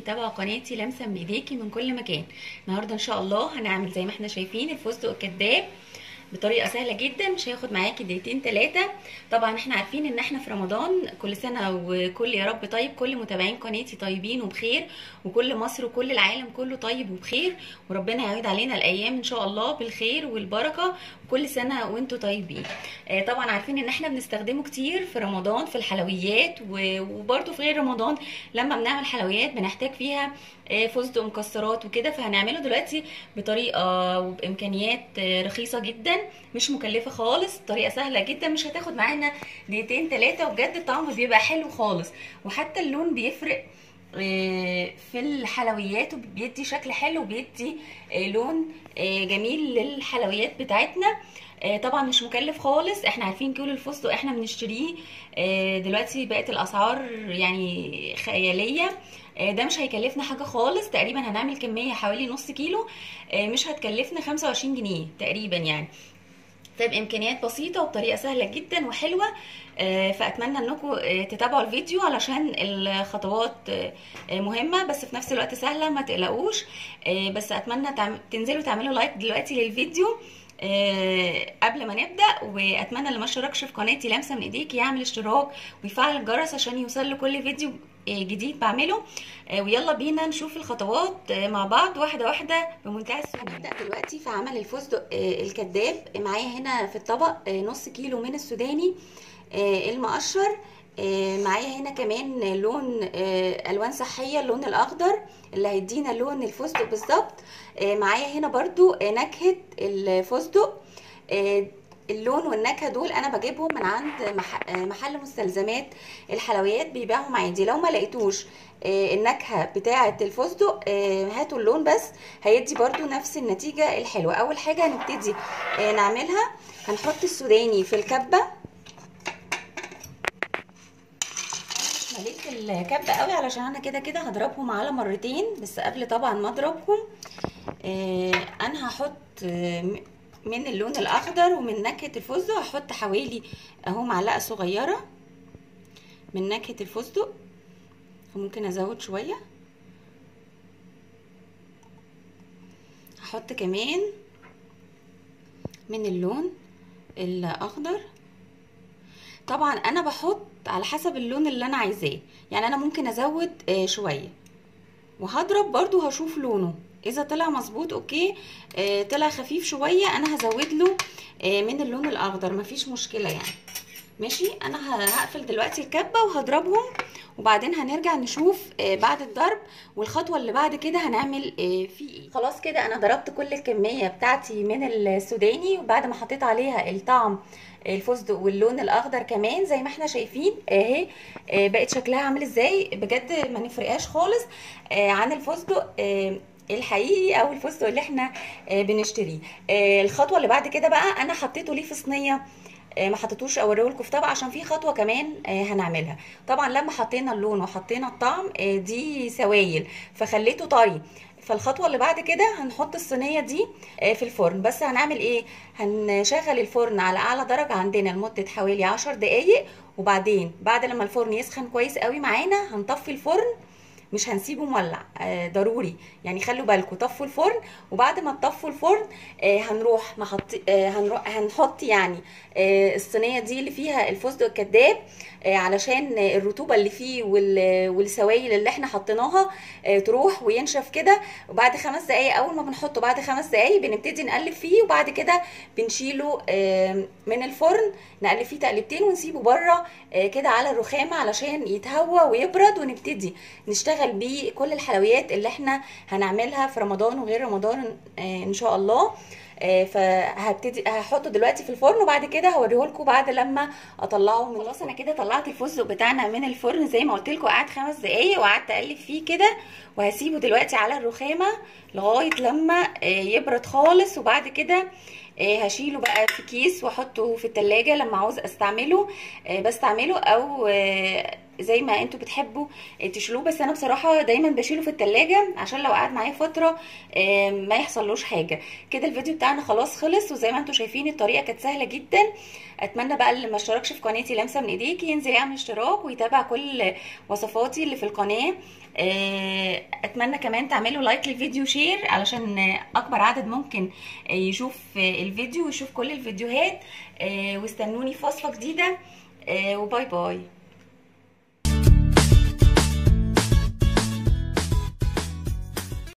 بيتابعوا قناتي لمسه من ايديكي من كل مكان النهارده ان شاء الله هنعمل زي ما احنا شايفين الفستق الكداب بطريقه سهله جدا مش هياخد معاكي دقيقتين ثلاثه طبعا احنا عارفين ان احنا في رمضان كل سنه وكل يا رب طيب كل متابعين قناتي طيبين وبخير وكل مصر وكل العالم كله طيب وبخير وربنا يعيد علينا الايام ان شاء الله بالخير والبركه وكل سنه وانتم طيبين آه طبعا عارفين ان احنا بنستخدمه كتير في رمضان في الحلويات وبرده في غير رمضان لما بنعمل حلويات بنحتاج فيها فستق مكسرات وكده فهنعمله دلوقتي بطريقه وبامكانيات رخيصه جدا مش مكلفه خالص طريقه سهله جدا مش هتاخد معانا دقيقتين ثلاثه وبجد الطعم بيبقى حلو خالص وحتى اللون بيفرق في الحلويات وبيدي شكل حلو وبيدي لون جميل للحلويات بتاعتنا طبعا مش مكلف خالص احنا عارفين كيلو الفستق احنا بنشتريه دلوقتي بقت الاسعار يعني خياليه ده مش هيكلفنا حاجة خالص تقريبا هنعمل كمية حوالي نص كيلو مش هتكلفنا 25 جنيه تقريبا يعني طيب امكانيات بسيطه وبطريقه سهله جدا وحلوه فاتمنى انكم تتابعوا الفيديو علشان الخطوات مهمه بس في نفس الوقت سهله ما تقلقوش بس اتمنى تنزلوا تعملوا لايك دلوقتي للفيديو قبل ما نبدا واتمنى اللي ما اشتركش في قناتي لمسه من ايديك يعمل اشتراك ويفعل الجرس عشان يوصل له كل فيديو جديد بعمله ويلا بينا نشوف الخطوات مع بعض واحده واحده بمنتهى السهوله هنبدا دلوقتي في عمل الفستق الكداب معايا هنا في الطبق نص كيلو من السوداني المقشر معايا هنا كمان لون الوان صحيه اللون الاخضر اللي هيدينا لون الفستق بالظبط معايا هنا برضو نكهه الفستق اللون والنكهه دول انا بجيبهم من عند محل مستلزمات الحلويات بيبيعهم عادي لو ما لقيتوش النكهه بتاعه الفستق هاتوا اللون بس هيدي برضو نفس النتيجه الحلوه اول حاجه هنبتدي نعملها هنحط السوداني في الكبه مليت الكبه قوي علشان انا كده كده هضربهم على مرتين بس قبل طبعا ما اضربهم انا هحط من اللون الاخضر ومن نكهه الفستق هحط حوالي اهو معلقه صغيره من نكهه الفستق وممكن ازود شويه هحط كمان من اللون الاخضر طبعا انا بحط على حسب اللون اللي انا عايزاه يعني انا ممكن ازود شويه وهضرب برضو هشوف لونه اذا طلع مظبوط اوكي آه طلع خفيف شويه انا هزود له آه من اللون الاخضر مفيش مشكله يعني ماشي انا هقفل دلوقتي الكبه وهضربهم وبعدين هنرجع نشوف آه بعد الضرب والخطوه اللي بعد كده هنعمل آه فيه ايه خلاص كده انا ضربت كل الكميه بتاعتي من السوداني وبعد ما حطيت عليها الطعم الفستق واللون الاخضر كمان زي ما احنا شايفين اهي آه بقت شكلها عامل ازاي بجد ما نفرقهاش خالص آه عن الفستق آه الحقيقي او الفستق اللي احنا بنشتريه الخطوه اللي بعد كده بقى انا حطيته ليه في صينيه ما حطيتوش اوريه لكم في طبق عشان في خطوه كمان هنعملها طبعا لما حطينا اللون وحطينا الطعم دي سوائل فخليته طري فالخطوه اللي بعد كده هنحط الصينيه دي في الفرن بس هنعمل ايه هنشغل الفرن على اعلى درجه عندنا لمده حوالي عشر دقايق وبعدين بعد لما الفرن يسخن كويس قوي معانا هنطفي الفرن مش هنسيبه مولع آه ضروري يعني خلوا بالكم طفوا الفرن وبعد ما تطفوا الفرن آه هنروح محط آه هنروح هنحط يعني آه الصينيه دي اللي فيها الفستق الكداب آه علشان الرطوبه اللي فيه والسوائل اللي احنا حطيناها آه تروح وينشف كده وبعد خمس دقايق اول ما بنحطه بعد خمس دقايق بنبتدي نقلب فيه وبعد كده بنشيله آه من الفرن نقلب فيه تقلبتين ونسيبه بره آه كده على الرخامه علشان يتهوى ويبرد ونبتدي نشتغل بيه كل الحلويات اللي احنا هنعملها في رمضان وغير رمضان آه ان شاء الله فهبتدي هحطه دلوقتي في الفرن وبعد كده هوريه لكم بعد لما اطلعه من خلاص انا كده طلعت الفستق بتاعنا من الفرن زي ما قلت لكم قعد خمس دقايق وقعدت اقلب فيه كده وهسيبه دلوقتي على الرخامه لغايه لما يبرد خالص وبعد كده هشيله بقى في كيس واحطه في التلاجة لما عاوز استعمله بستعمله او زي ما انتوا بتحبوا تشيلوه بس انا بصراحه دايما بشيله في التلاجة عشان لو قعد معايا فتره آه، ما يحصلوش حاجه كده الفيديو بتاعنا خلاص خلص وزي ما انتوا شايفين الطريقه كانت سهله جدا اتمنى بقى اللي ما اشتركش في قناتي لمسه من ايديك ينزل يعمل اشتراك ويتابع كل وصفاتي اللي في القناه آه، اتمنى كمان تعملوا لايك للفيديو شير علشان اكبر عدد ممكن يشوف الفيديو ويشوف كل الفيديوهات آه، واستنوني في وصفه جديده آه، وباي باي